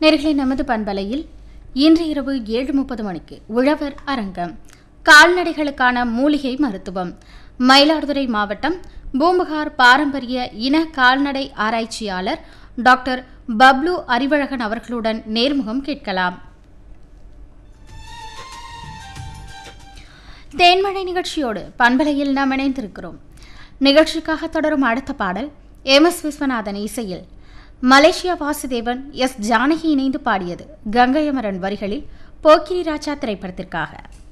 நேர்களை நமது பண்பலையில் இன்று இரவு ஏழு முப்பது மணிக்கு உழவர் அரங்கம் கால்நடைகளுக்கான மூலிகை மருத்துவம் மயிலாடுதுறை மாவட்டம் பூம்புகார் பாரம்பரிய இன கால்நடை ஆராய்ச்சியாளர் டாக்டர் பப்ளு அறிவழகன் அவர்களுடன் நேர்முகம் கேட்கலாம் தேன்மழை நிகழ்ச்சியோடு பண்பலையில் நாம் இணைந்திருக்கிறோம் நிகழ்ச்சிக்காக தொடரும் அடுத்த பாடல் எம் எஸ் விஸ்வநாதன் இசையில் மலேசியா வாசுதேவன் எஸ் ஜானகி இணைந்து பாடியது கங்கையமரன் வரிகளில் போக்கிரி ராஜா திரைப்படத்திற்காக